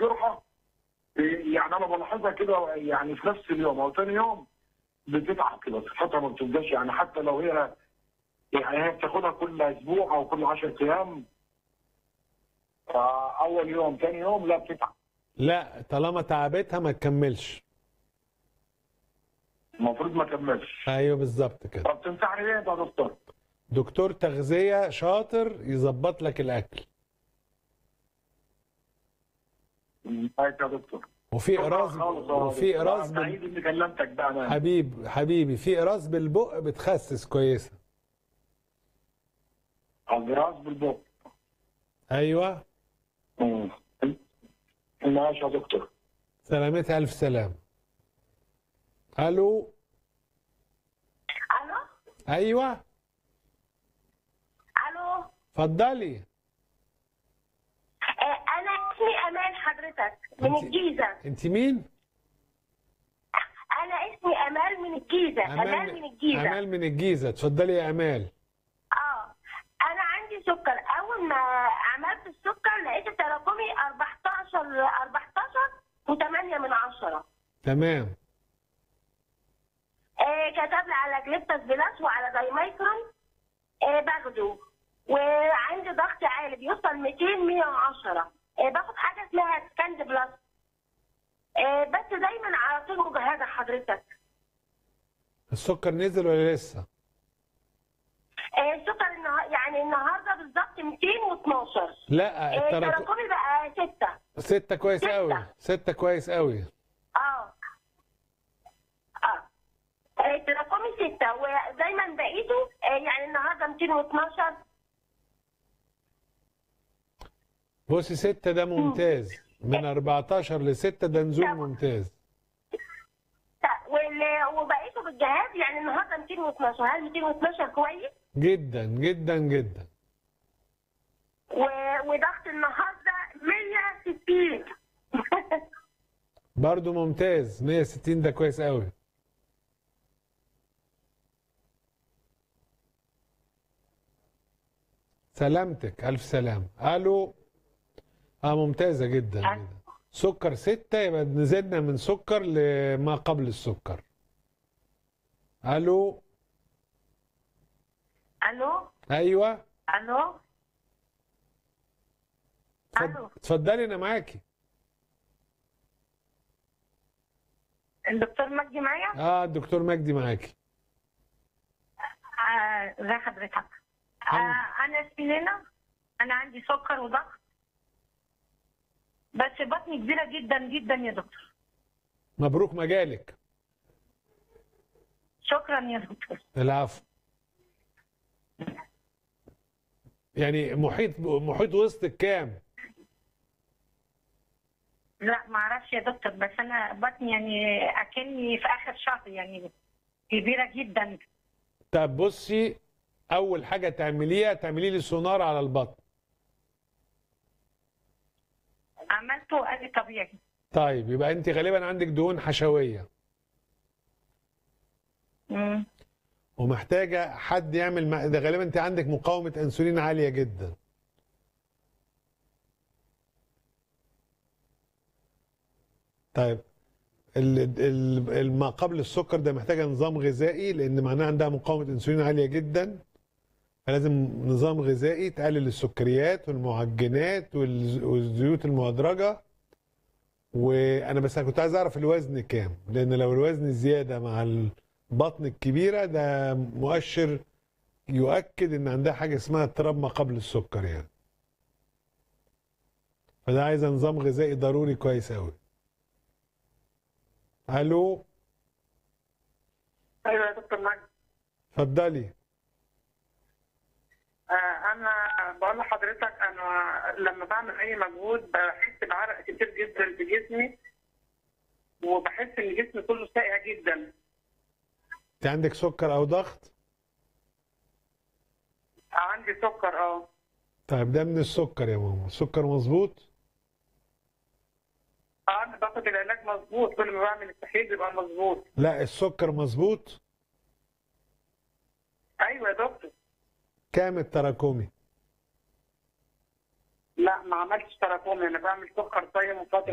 القرحه يعني انا بلاحظها كده يعني في نفس اليوم او ثاني يوم بتتعب كده صحتها ما بتبقاش يعني حتى لو هي يعني هي بتاخدها كل اسبوع او كل 10 ايام فاول يوم ثاني يوم لا بتتعب لا طالما تعبتها ما تكملش المفروض ما كملش ايوه بالظبط كده طب تنصحني ايه يا دكتور؟ دكتور تغذيه شاطر يظبط لك الاكل هاي يا دكتور وفي قراص خالص يا وفي دكتور. قراص أنا بال... سعيد اني كلمتك بقى أنا. حبيب حبيبي في قراص بالبق بتخسس كويسه الجراس بالبق ايوه مم. ماشي يا دكتور سلامتها الف سلام الو الو ايوه الو اتفضلي آه، انا اسمي امال حضرتك من أنت- الجيزه انت مين انا اسمي امال من الجيزه امال من الجيزه امال من الجيزه اتفضلي يا امال اه انا عندي سكر اول ما عملت السكر لقيت التراكمي 14 14 و8 من عشرة تمام آه كتب لي على جليبتاس بلاس وعلى دايمايكرون آه باخده وعندي ضغط عالي بيوصل 200 110 آه باخد حاجه اسمها سكاند بلس آه بس دايما على طول مجهده حضرتك السكر نزل ولا لسه آه السكر النها... يعني النهارده بالظبط 212 لا آه التراكم تراكمي بقى 6 ستة كويس ستة. قوي ستة كويس قوي اه اه آه، تراكمي 6 ودايما بقيته آه يعني النهارده 212 بصي ستة ده ممتاز من 14 لستة ده نزول طب. ممتاز وال- وبقيته بالجهاز يعني النهارده 212 هل 212 كويس؟ جدا جدا جدا و- وضغط النهارده 160 برضو ممتاز 160 ده كويس قوي سلامتك ألف سلام ألو اه ممتازة جدا ألو. جدا سكر ستة يبقى نزلنا من سكر لما قبل السكر ألو الو أيوة الو اتفض- ألو. اتفضلي أنا معاكي الدكتور مجدي معايا؟ اه الدكتور مجدي معاكي آه، ازي حضرتك؟ آه، انا اسمي لينا انا عندي سكر وضغط بس بطني كبيره جدا جدا يا دكتور مبروك مجالك شكرا يا دكتور العفو يعني محيط محيط وسطك كام لا ما اعرفش يا دكتور بس انا بطني يعني اكني في اخر شهر يعني كبيره جدا طب بصي اول حاجه تعمليها تعملي لي سونار على البطن عملته قال لي طبيعي طيب يبقى انت غالبا عندك دهون حشويه مم. ومحتاجه حد يعمل م- ده غالبا انت عندك مقاومه انسولين عاليه جدا طيب ال- ال- ال- ما قبل السكر ده محتاجه نظام غذائي لان معناه عندها مقاومه انسولين عاليه جدا فلازم نظام غذائي تقلل السكريات والمعجنات والز- والزيوت المهدرجه وانا بس أنا كنت عايز اعرف الوزن كام لان لو الوزن زياده مع البطن الكبيره ده مؤشر يؤكد ان عندها حاجه اسمها اضطراب ما قبل السكر يعني فده عايزه نظام غذائي ضروري كويس قوي الو ايوه يا دكتور مجدي اتفضلي آه انا بقول لحضرتك انا لما بعمل اي مجهود بحس بعرق كتير جدا في جسمي وبحس ان جسمي كله ساقع جدا انت عندك سكر او ضغط عندي سكر اه طيب ده من السكر يا ماما السكر مظبوط اه انا باخد العلاج مظبوط كل ما بعمل التحليل بيبقى مظبوط لا السكر مظبوط ايوه يا دكتور كام التراكمي لا ما عملتش تراكمي انا بعمل سكر صايم وفتره